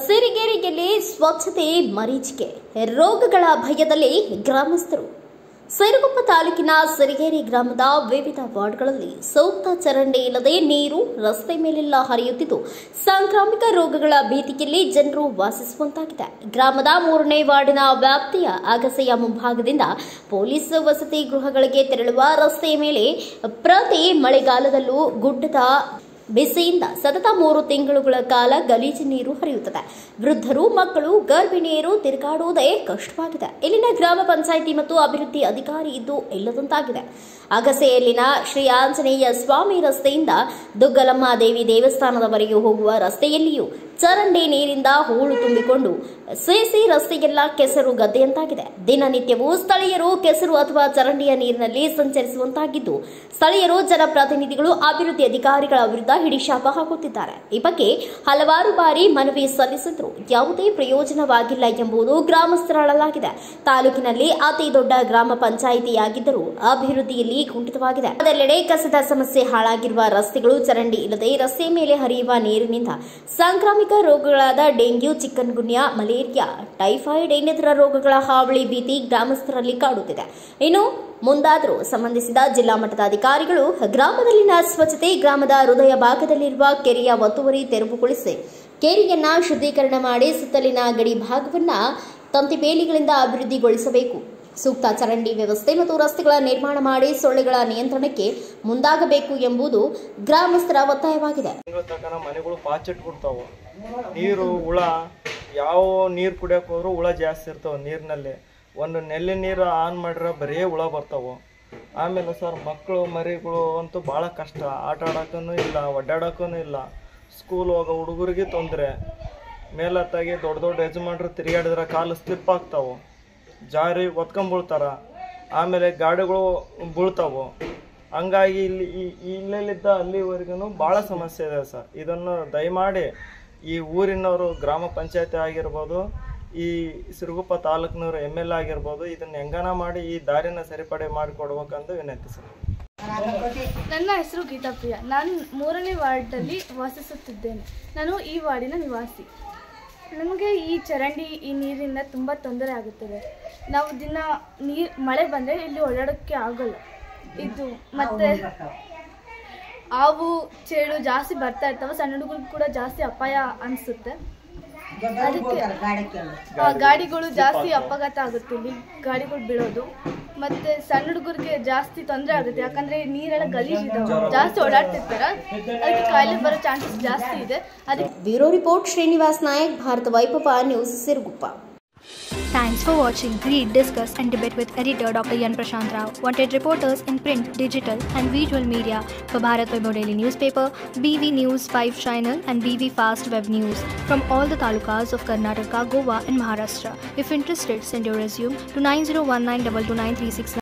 ಸಿರಿಗೇರಿಯಲ್ಲಿ ಸ್ವಚ್ಛತೆ ಮರೀಚಿಕೆ ರೋಗಗಳ ಭಯದಲ್ಲಿ ಗ್ರಾಮಸ್ಥರು ಸಿರುಗುಪ್ಪ ತಾಲೂಕಿನ ಸಿರಿಗೇರಿ ಗ್ರಾಮದ ವಿವಿಧ ವಾರ್ಡ್ಗಳಲ್ಲಿ ಸೂಕ್ತ ಚರಂಡಿ ಇಲ್ಲದೆ ನೀರು ರಸ್ತೆ ಮೇಲೆಲ್ಲ ಹರಿಯುತ್ತಿದ್ದು ಸಾಂಕ್ರಾಮಿಕ ರೋಗಗಳ ಭೀತಿಯಲ್ಲಿ ಜನರು ವಾಸಿಸುವಂತಾಗಿದೆ ಗ್ರಾಮದ ಮೂರನೇ ವಾರ್ಡಿನ ವ್ಯಾಪ್ತಿಯ ಅಗಸೆಯ ಮುಂಭಾಗದಿಂದ ಪೊಲೀಸ್ ವಸತಿ ಗೃಹಗಳಿಗೆ ತೆರಳುವ ರಸ್ತೆಯ ಮೇಲೆ ಪ್ರತಿ ಮಳೆಗಾಲದಲ್ಲೂ ಗುಡ್ಡದ ಬಿಸಿಯಿಂದ ಸತತ ಮೂರು ತಿಂಗಳುಗಳ ಕಾಲ ಗಲೀಜು ನೀರು ಹರಿಯುತ್ತದೆ ವೃದ್ಧರು ಮಕ್ಕಳು ಗರ್ಭಿಣಿಯರು ತಿರುಗಾಡುವುದೇ ಕಷ್ಟವಾಗಿದೆ ಇಲ್ಲಿನ ಗ್ರಾಮ ಪಂಚಾಯಿತಿ ಮತ್ತು ಅಭಿವೃದ್ಧಿ ಅಧಿಕಾರಿ ಇದ್ದು ಇಲ್ಲದಂತಾಗಿದೆ ಅಗಸೆಯಲ್ಲಿನ ಶ್ರೀ ಆಂಜನೇಯ ಸ್ವಾಮಿ ರಸ್ತೆಯಿಂದ ದುಗ್ಗಲಮ್ಮ ದೇವಿ ದೇವಸ್ಥಾನದವರೆಗೆ ಹೋಗುವ ರಸ್ತೆಯಲ್ಲಿಯೂ ಚರಂಡಿ ನೀರಿಂದ ಹೂಳು ತುಂಬಿಕೊಂಡು ಸೇಸಿ ರಸ್ತೆಗೆಲ್ಲ ಕೆಸರು ಗದ್ದೆಯಂತಾಗಿದೆ ದಿನನಿತ್ಯವೂ ಸ್ಥಳೀಯರು ಕೆಸರು ಅಥವಾ ಚರಂಡಿಯ ನೀರಿನಲ್ಲಿ ಸಂಚರಿಸುವಂತಾಗಿದ್ದು ಸ್ಥಳೀಯರು ಜನಪ್ರತಿನಿಧಿಗಳು ಅಭಿವೃದ್ಧಿ ಅಧಿಕಾರಿಗಳ ವಿರುದ್ಧ ಹಿಡಿಶಾಪ ಹಾಕುತ್ತಿದ್ದಾರೆ ಈ ಬಗ್ಗೆ ಹಲವಾರು ಬಾರಿ ಮನವಿ ಸಲ್ಲಿಸಿದ್ರು ಯಾವುದೇ ಪ್ರಯೋಜನವಾಗಿಲ್ಲ ಎಂಬುದು ಗ್ರಾಮಸ್ಥರಳಲಾಗಿದೆ ತಾಲೂಕಿನಲ್ಲಿ ಅತಿ ದೊಡ್ಡ ಗ್ರಾಮ ಪಂಚಾಯಿತಿಯಾಗಿದ್ದರೂ ಅಭಿವೃದ್ಧಿಯಲ್ಲಿ ಕುಂಠಿತವಾಗಿದೆ ಅದೆಲ್ಲೆಡೆ ಕಸದ ಸಮಸ್ಯೆ ಹಾಳಾಗಿರುವ ರಸ್ತೆಗಳು ಚರಂಡಿ ಇಲ್ಲದೆ ರಸ್ತೆ ಮೇಲೆ ಹರಿಯುವ ನೀರಿನಿಂದ ಸಾಂಕ್ರಾಮಿಕ ರೋಗಗಳಾದ dengue chikungunya malaria typhoid ಇನ್ನಿತರ ರೋಗಗಳ ಹಾವಳಿ ಭೀತಿ ಗ್ರಾಮಸ್ಥರಲ್ಲಿ ಕಾಡುತ್ತಿದೆ ಇನ್ನು ಮುಂದಾದರೂ ಸಂಬಂಧಿಸಿದ ಜಿಲ್ಲಾ ಮಟ್ಟದ ಅಧಿಕಾರಿಗಳು ಗ್ರಾಮದಲ್ಲಿನ ಸ್ವಚ್ಛತೆ ಗ್ರಾಮದ ಹೃದಯ ಭಾಗದಲ್ಲಿರುವ ಕೆರೆಯ ಒತ್ತುವರಿ ತೆರವುಗೊಳಿಸಿ ಕೆರೆಯನ್ನ ಶುದ್ಧೀಕರಣ ಮಾಡಿ ಸುತ್ತಲಿನ ಗಡಿ ಭಾಗವನ್ನ ತಂತಿ ಬೇಲಿಗಳಿಂದ ಅಭಿವೃದ್ಧಿಗೊಳಿಸಬೇಕು ಸೂಕ್ತ ಚರಂಡಿ ವ್ಯವಸ್ಥೆ ಮತ್ತು ರಸ್ತೆಗಳ ನಿರ್ಮಾಣ ಮಾಡಿ ಸೊಳ್ಳೆಗಳ ನಿಯಂತ್ರಣಕ್ಕೆ ಮುಂದಾಗಬೇಕು ಎಂಬುದು ಗ್ರಾಮಸ್ಥರ ಒತ್ತಾಯವಾಗಿದೆ ತಿಂಗಳ ತನಕ ಮನೆಗಳು ಪಾಚಿಟ್ಬಿಡ್ತಾವು ನೀರು ಹುಳ ಯಾವ ನೀರು ಕುಡಿಯೋಕೆ ಹೋದ್ರು ಹುಳ ಜಾಸ್ತಿ ಇರ್ತಾವೆ ನೀರಿನಲ್ಲಿ ಒಂದು ನೆಲ್ಲಿ ನೀರು ಆನ್ ಮಾಡ್ರೆ ಬರೀ ಹುಳ ಬರ್ತಾವೆ ಆಮೇಲೆ ಸರ್ ಮಕ್ಕಳು ಮರಿಗಳು ಅಂತೂ ಭಾಳ ಕಷ್ಟ ಆಟ ಆಡೋಕ್ಕೂ ಇಲ್ಲ ಒಡ್ಡಾಡೋಕ್ಕೂ ಇಲ್ಲ ಸ್ಕೂಲ್ ಹೋಗೋ ಹುಡುಗರಿಗೆ ತೊಂದರೆ ಮೇಲತ್ತಾಗಿ ದೊಡ್ಡ ದೊಡ್ಡ ಯಜಮಾನ್ರು ತಿರುಗಾಡಿದ್ರೆ ಕಾಲು ಸ್ಲಿಪ್ ಆಗ್ತಾವೆ ಜಾರಿ ಒತ್ಕೊಂಡ್ಬಿಳ್ತಾರ ಆಮೇಲೆ ಗಾಡಿಗಳು ಬೀಳ್ತಾವು ಹಂಗಾಗಿ ಇಲ್ಲಿ ಈ- ಇಲ್ಲಿದ್ದ ಅಲ್ಲಿವರೆಗೂ ಭಾಳ ಸಮಸ್ಯೆ ಇದೆ ಸರ್ ಇದನ್ನು ದಯಮಾಡಿ ಈ ಊರಿನವರು ಗ್ರಾಮ ಪಂಚಾಯತಿ ಆಗಿರ್ಬೋದು ಈ ಸಿರುಗುಪ್ಪ ತಾಲೂಕಿನವರು ಎಮ್ ಎಲ್ ಎ ಆಗಿರ್ಬೋದು ಇದನ್ನ ಹೆಂಗನ ಮಾಡಿ ಈ ದಾರಿನ ಸರಿಪಡೆ ಮಾಡಿಕೊಡ್ಬೇಕಂತ ವಿನಂತಿ ಸರ್ ನನ್ನ ಹೆಸರು ಗೀತಾಪ್ರಿಯ ನಾನು ಮೂರನೇ ವಾರ್ಡಲ್ಲಿ ವಾಸಿಸುತ್ತಿದ್ದೇನೆ ನಾನು ಈ ವಾರ್ಡಿನ ನಿವಾಸಿ ನಮಗೆ ಈ ಚರಂಡಿ ಈ ನೀರಿಂದ ತುಂಬ ತೊಂದರೆ ಆಗುತ್ತದೆ ನಾವು ದಿನ ನೀರು ಮಳೆ ಬಂದರೆ ಇಲ್ಲಿ ಓಡಾಡೋಕ್ಕೆ ಆಗಲ್ಲ ಇದು ಮತ್ತೆ ಹಾವು ಚೇಳು ಜಾಸ್ತಿ ಬರ್ತಾ ಇರ್ತವೆ ಸಣ್ಣ ಹುಡುಗರಿಗೆ ಕೂಡ ಜಾಸ್ತಿ ಅಪಾಯ ಅನಿಸುತ್ತೆ ಅದಕ್ಕೆ ಆ, ಗಾಡಿಗಳು ಜಾಸ್ತಿ ಅಪಘಾತ ಆಗುತ್ತೆ ಇಲ್ಲಿ ಗಾಡಿಗಳು ಬೀಳೋದು ಮತ್ತೆ ಸಣ್ಣ ಹುಡುಗರಿಗೆ ಜಾಸ್ತಿ ತೊಂದರೆ ಆಗುತ್ತೆ ಯಾಕಂದ್ರೆ ನೀರೆಲ್ಲ ಗಲೀಜಿದಾವೆ ಜಾಸ್ತಿ ಓಡಾಡ್ತಿರ್ತಾರ ಅದಕ್ಕೆ ಕಾಯಿಲೆ ಬರೋ ಚಾನ್ಸಸ್ ಜಾಸ್ತಿ ಇದೆ ಅದಕ್ಕೆ bureau report Srinivas Nayak Bharata Vaibhava news Siruguppa Thanks for watching. Read, discuss, and debate with editor Dr. Yan Prashant Rao. Wanted reporters in print, digital, and visual media for Bharat Vaibhav Daily Newspaper, BV News 5 Channel, and BV Fast Web News from all the talukas of Karnataka, Goa, and Maharashtra. If interested, send your resume to 9019229369.